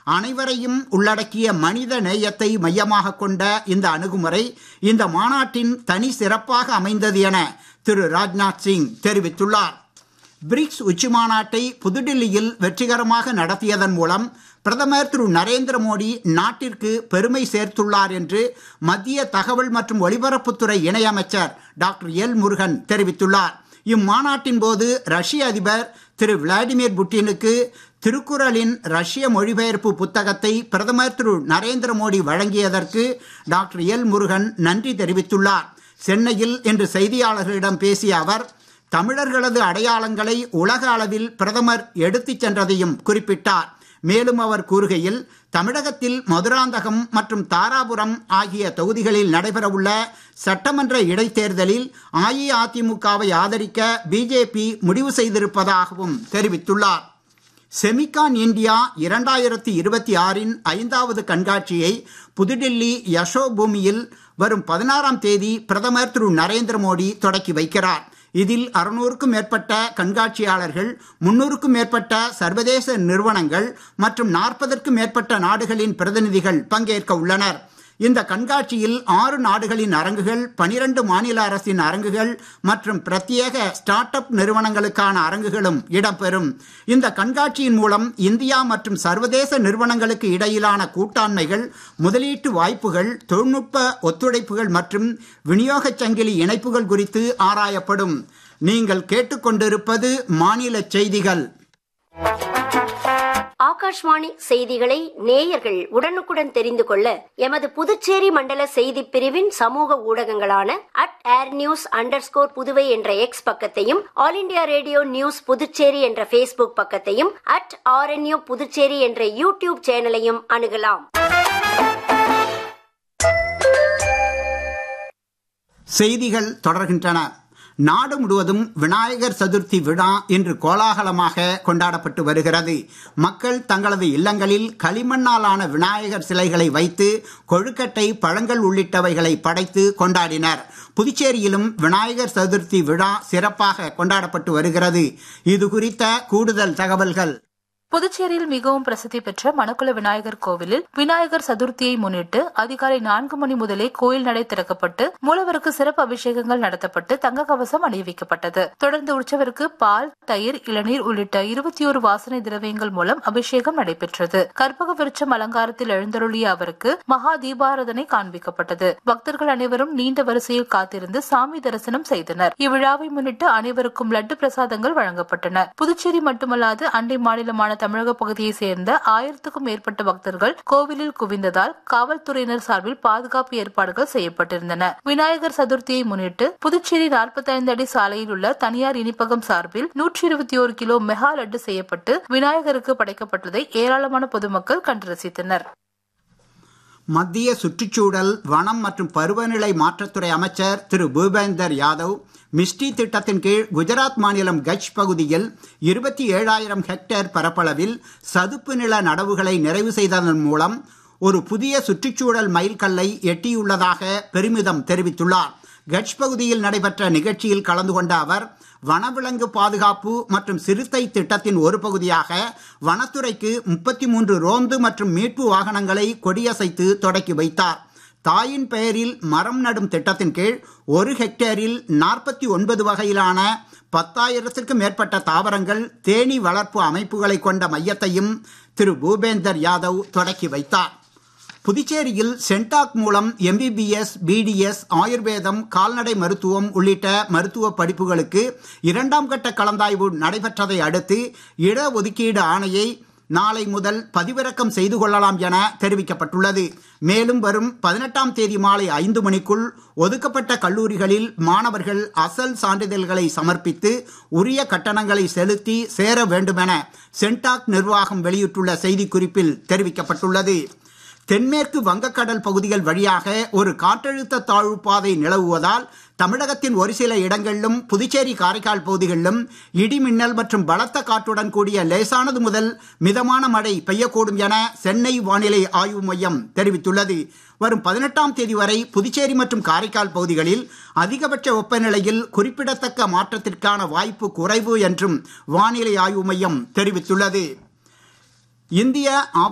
அனைவரையும் உள்ளடக்கிய மனித நேயத்தை மையமாக கொண்ட இந்த அணுகுமுறை இந்த மாநாட்டின் தனி சிறப்பாக அமைந்தது என திரு ராஜ்நாத் சிங் தெரிவித்துள்ளார் பிரிக்ஸ் உச்சி மாநாட்டை புதுடில்லியில் வெற்றிகரமாக நடத்தியதன் மூலம் பிரதமர் திரு நரேந்திர மோடி நாட்டிற்கு பெருமை சேர்த்துள்ளார் என்று மத்திய தகவல் மற்றும் ஒலிபரப்புத்துறை இணையமைச்சர் டாக்டர் எல் முருகன் தெரிவித்துள்ளார் இம்மாநாட்டின் போது ரஷ்ய அதிபர் திரு விளாடிமிர் புட்டினுக்கு திருக்குறளின் ரஷ்ய மொழிபெயர்ப்பு புத்தகத்தை பிரதமர் திரு நரேந்திர மோடி வழங்கியதற்கு டாக்டர் எல் முருகன் நன்றி தெரிவித்துள்ளார் சென்னையில் இன்று செய்தியாளர்களிடம் பேசிய அவர் தமிழர்களது அடையாளங்களை உலக அளவில் பிரதமர் எடுத்துச் சென்றதையும் குறிப்பிட்டார் மேலும் அவர் கூறுகையில் தமிழகத்தில் மதுராந்தகம் மற்றும் தாராபுரம் ஆகிய தொகுதிகளில் நடைபெறவுள்ள சட்டமன்ற இடைத்தேர்தலில் அஇஅதிமுகவை ஆதரிக்க பிஜேபி முடிவு செய்திருப்பதாகவும் தெரிவித்துள்ளார் செமிகான் இந்தியா இரண்டாயிரத்தி இருபத்தி ஆறின் ஐந்தாவது கண்காட்சியை புதுடில்லி யசோ பூமியில் வரும் பதினாறாம் தேதி பிரதமர் திரு நரேந்திர மோடி தொடக்கி வைக்கிறார் இதில் அறுநூறுக்கும் மேற்பட்ட கண்காட்சியாளர்கள் முன்னூறுக்கும் மேற்பட்ட சர்வதேச நிறுவனங்கள் மற்றும் நாற்பதற்கும் மேற்பட்ட நாடுகளின் பிரதிநிதிகள் பங்கேற்க உள்ளனர் இந்த கண்காட்சியில் ஆறு நாடுகளின் அரங்குகள் பனிரெண்டு மாநில அரசின் அரங்குகள் மற்றும் பிரத்யேக ஸ்டார்ட் அப் நிறுவனங்களுக்கான அரங்குகளும் இடம்பெறும் இந்த கண்காட்சியின் மூலம் இந்தியா மற்றும் சர்வதேச நிறுவனங்களுக்கு இடையிலான கூட்டாண்மைகள் முதலீட்டு வாய்ப்புகள் தொழில்நுட்ப ஒத்துழைப்புகள் மற்றும் விநியோகச் சங்கிலி இணைப்புகள் குறித்து ஆராயப்படும் நீங்கள் கேட்டுக்கொண்டிருப்பது மாநில செய்திகள் ஆகாஷ்வாணி செய்திகளை நேயர்கள் உடனுக்குடன் தெரிந்து கொள்ள எமது புதுச்சேரி மண்டல செய்தி பிரிவின் சமூக ஊடகங்களான at air news under Puduvai என்ற எக்ஸ் பக்கத்தையும் all India radio news Puducherry என்ற பேஸ்புக் பக்கத்தையும் அட் ஆர்என்யூ புதுச்சேரி என்ற யூடியூப் சேனலையும் அணுகலாம் செய்திகள் தொடர்கின்றன நாடு முழுவதும் விநாயகர் சதுர்த்தி விழா இன்று கோலாகலமாக கொண்டாடப்பட்டு வருகிறது மக்கள் தங்களது இல்லங்களில் களிமண்ணாலான விநாயகர் சிலைகளை வைத்து கொழுக்கட்டை பழங்கள் உள்ளிட்டவைகளை படைத்து கொண்டாடினர் புதுச்சேரியிலும் விநாயகர் சதுர்த்தி விழா சிறப்பாக கொண்டாடப்பட்டு வருகிறது இது குறித்த கூடுதல் தகவல்கள் புதுச்சேரியில் மிகவும் பிரசித்தி பெற்ற மணக்குள விநாயகர் கோவிலில் விநாயகர் சதுர்த்தியை முன்னிட்டு அதிகாலை நான்கு மணி முதலே கோயில் நடை திறக்கப்பட்டு மூலவருக்கு சிறப்பு அபிஷேகங்கள் நடத்தப்பட்டு தங்க கவசம் அணிவிக்கப்பட்டது தொடர்ந்து உற்சவருக்கு பால் தயிர் இளநீர் உள்ளிட்ட இருபத்தி ஒரு வாசனை திரவியங்கள் மூலம் அபிஷேகம் நடைபெற்றது கற்பக விருட்சம் அலங்காரத்தில் எழுந்தருளிய அவருக்கு மகா தீபாராதனை காண்பிக்கப்பட்டது பக்தர்கள் அனைவரும் நீண்ட வரிசையில் காத்திருந்து சாமி தரிசனம் செய்தனர் இவ்விழாவை முன்னிட்டு அனைவருக்கும் லட்டு பிரசாதங்கள் வழங்கப்பட்டன புதுச்சேரி மட்டுமல்லாது அண்டை மாநிலமான தமிழக பகுதியை சேர்ந்த ஆயிரத்துக்கும் மேற்பட்ட பக்தர்கள் கோவிலில் குவிந்ததால் காவல்துறையினர் சார்பில் பாதுகாப்பு ஏற்பாடுகள் செய்யப்பட்டிருந்தன விநாயகர் சதுர்த்தியை முன்னிட்டு புதுச்சேரி நாற்பத்தி ஐந்து அடி சாலையில் உள்ள தனியார் இனிப்பகம் சார்பில் நூற்றி இருபத்தி ஒரு கிலோ மெகா லட்டு செய்யப்பட்டு விநாயகருக்கு படைக்கப்பட்டதை ஏராளமான பொதுமக்கள் கண்டு ரசித்தனர் மத்திய சுற்றுச்சூழல் வனம் மற்றும் பருவநிலை மாற்றத்துறை அமைச்சர் திரு பூபேந்தர் யாதவ் மிஸ்டி திட்டத்தின் கீழ் குஜராத் மாநிலம் கட்ச் பகுதியில் இருபத்தி ஏழாயிரம் ஹெக்டேர் பரப்பளவில் சதுப்பு நில நடவுகளை நிறைவு செய்ததன் மூலம் ஒரு புதிய சுற்றுச்சூழல் மைல்கல்லை எட்டியுள்ளதாக பெருமிதம் தெரிவித்துள்ளார் கட்ச் பகுதியில் நடைபெற்ற நிகழ்ச்சியில் கலந்து கொண்ட அவர் வனவிலங்கு பாதுகாப்பு மற்றும் சிறுத்தை திட்டத்தின் ஒரு பகுதியாக வனத்துறைக்கு முப்பத்தி மூன்று ரோந்து மற்றும் மீட்பு வாகனங்களை கொடியசைத்து தொடக்கி வைத்தார் தாயின் பெயரில் மரம் நடும் திட்டத்தின் கீழ் ஒரு ஹெக்டேரில் நாற்பத்தி ஒன்பது வகையிலான பத்தாயிரத்திற்கும் மேற்பட்ட தாவரங்கள் தேனி வளர்ப்பு அமைப்புகளை கொண்ட மையத்தையும் திரு பூபேந்தர் யாதவ் தொடக்கி வைத்தார் புதுச்சேரியில் சென்டாக் மூலம் எம்பிபிஎஸ் பிடிஎஸ் ஆயுர்வேதம் கால்நடை மருத்துவம் உள்ளிட்ட மருத்துவ படிப்புகளுக்கு இரண்டாம் கட்ட கலந்தாய்வு நடைபெற்றதை அடுத்து இடஒதுக்கீடு ஆணையை நாளை முதல் பதிவிறக்கம் செய்து கொள்ளலாம் என தெரிவிக்கப்பட்டுள்ளது மேலும் வரும் பதினெட்டாம் தேதி மாலை ஐந்து மணிக்குள் ஒதுக்கப்பட்ட கல்லூரிகளில் மாணவர்கள் அசல் சான்றிதழ்களை சமர்ப்பித்து உரிய கட்டணங்களை செலுத்தி சேர வேண்டுமென சென்டாக் நிர்வாகம் வெளியிட்டுள்ள செய்திக்குறிப்பில் தெரிவிக்கப்பட்டுள்ளது தென்மேற்கு வங்கக்கடல் பகுதிகள் வழியாக ஒரு காற்றழுத்த தாழ்வு பாதை நிலவுவதால் தமிழகத்தின் ஒரு சில இடங்களிலும் புதுச்சேரி காரைக்கால் பகுதிகளிலும் இடி மின்னல் மற்றும் பலத்த காற்றுடன் கூடிய லேசானது முதல் மிதமான மழை பெய்யக்கூடும் என சென்னை வானிலை ஆய்வு மையம் தெரிவித்துள்ளது வரும் பதினெட்டாம் தேதி வரை புதுச்சேரி மற்றும் காரைக்கால் பகுதிகளில் அதிகபட்ச வெப்பநிலையில் குறிப்பிடத்தக்க மாற்றத்திற்கான வாய்ப்பு குறைவு என்றும் வானிலை ஆய்வு மையம் தெரிவித்துள்ளது இந்திய